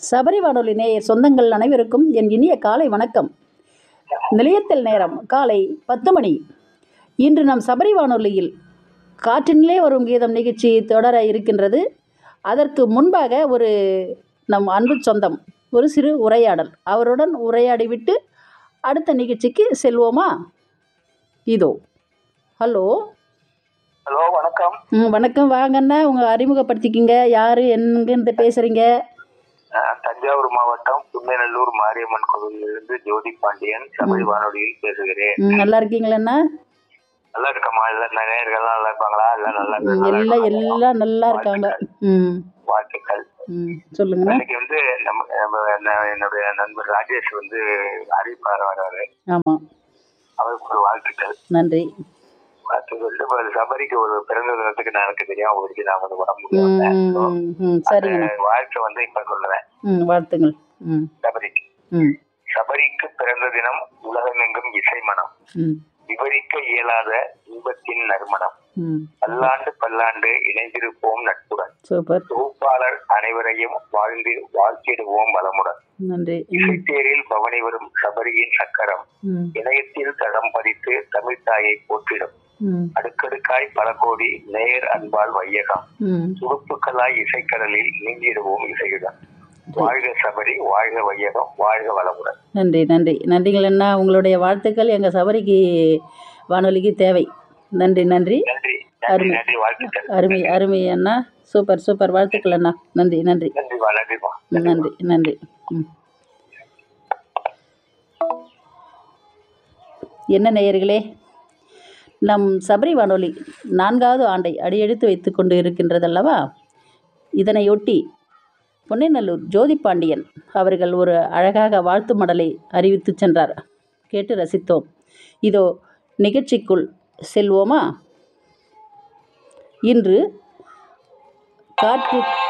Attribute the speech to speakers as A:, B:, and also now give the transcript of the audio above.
A: சபரி வானொலி நேயர் சொந்தங்கள் அனைவருக்கும் என் இனிய காலை வணக்கம் நிலையத்தில் நேரம் காலை பத்து மணி இன்று நம் சபரி வானொலியில் காற்றினிலே வரும் கீதம் நிகழ்ச்சி தொடர இருக்கின்றது அதற்கு முன்பாக ஒரு நம் அன்பு சொந்தம் ஒரு சிறு உரையாடல் அவருடன் உரையாடிவிட்டு அடுத்த நிகழ்ச்சிக்கு செல்வோமா இதோ ஹலோ
B: ஹலோ வணக்கம்
A: ம் வணக்கம் வாங்கண்ணா உங்கள் அறிமுகப்படுத்திக்கிங்க யார் எங்கேருந்து பேசுகிறீங்க
B: நான் தஞ்சாவூர் மாவட்டம் புன்னநல்லூர் மாரியம்மன் கோவிலிலிருந்து ஜோதி பாண்டியன் தமிழ் வானொலியில் பேசுகிறேன்
A: ம் நல்லா இருக்கீங்களண்ணா
B: நல்லா இருக்கம்மா எல்லாம் நேயர்கள்லாம் நல்லா இருப்பாங்களா எல்லாம் நல்லா
A: ம்,
B: நல்லா
A: எல்லாம்
B: இருக்காங்களா?
A: எல்லாம் நல்லா இருக்காங்க ம்
B: வாழ்த்துக்கள்
A: ம் சொல்லுங்கண்ணா
B: இன்னைக்கு வந்து நம்ம நம்ம என்ன- என்னுடைய நண்பர் ராஜேஷ் வந்து அறிவிப்பார் வர்றாரு
A: ஆமாம்
B: அவருக்கு ஒரு வாழ்த்துக்கள்
A: நன்றி
B: வாழ்த்துக்கள் இப்ப சபரிக்கு ஒரு பிறந்த தினத்துக்கு நான் எனக்கு தெரியும் அவருக்கு நான் வந்து உடம்பு
A: ம்
B: முடியல
A: ம், ம் சரிங்கண்ணா
B: வாழ்க்கை வந்து இப்ப சொல்லுவேன்
A: ம் வாழ்த்துங்கள் ம்
B: சபரிக்கு
A: ம்
B: சபரிக்கு பிறந்த தினம் உலகமெங்கும் இசை மனம்
A: ம்
B: விவரிக்க இயலாத இன்பத்தின் நறுமணம்
A: ம்
B: பல்லாண்டு பல்லாண்டு இணைந்திருப்போம் நட்புடன்
A: சூப்பர்
B: தொகுப்பாளர் அனைவரையும் வாழ்ந்து வாழ்த்திடுவோம் வளமுடன்
A: நன்றி ம்
B: இசைத்தேரில் பவனி வரும் சபரியின் சக்கரம்
A: ம்
B: இணையத்தில் தடம் பதித்து தமிழ் தாயை போற்றிடும்
A: ம்
B: அடுக்கடுக்காய் பல கோடி நேயர் அன்பால் வையகம்
A: ம்
B: துடுப்புக்களாய் இசைக்கடலில் நீங்கிடுவோம் இசையுடன் வாழ்க சபரி வாழ்க வையகம் வாழ்க வளமுடன்
A: நன்றி நன்றி நன்றிங்களண்ணா உங்களுடைய வாழ்த்துக்கள் எங்கள் சபரிக்கு வானொலிக்கு தேவை நன்றி நன்றி
B: நன்றி நன்றி
A: அருமை.
B: நன்றி வாழ்த்துக்கள்
A: அருமை அருமை அண்ணா சூப்பர் சூப்பர் வாழ்த்துக்கள் அண்ணா நன்றி நன்றி
B: நன்றி வா நன்றிமா
A: நன்றி நன்றி ம் என்ன நேயர்களே நம் சபரி வானொலி நான்காவது ஆண்டை அடியெடுத்து வைத்து கொண்டு இருக்கின்றதல்லவா இதனையொட்டி பொன்னைநல்லூர் ஜோதி பாண்டியன் அவர்கள் ஒரு அழகாக வாழ்த்து மடலை அறிவித்து சென்றார் கேட்டு ரசித்தோம் இதோ நிகழ்ச்சிக்குள் செல்வோமா இன்று காற்று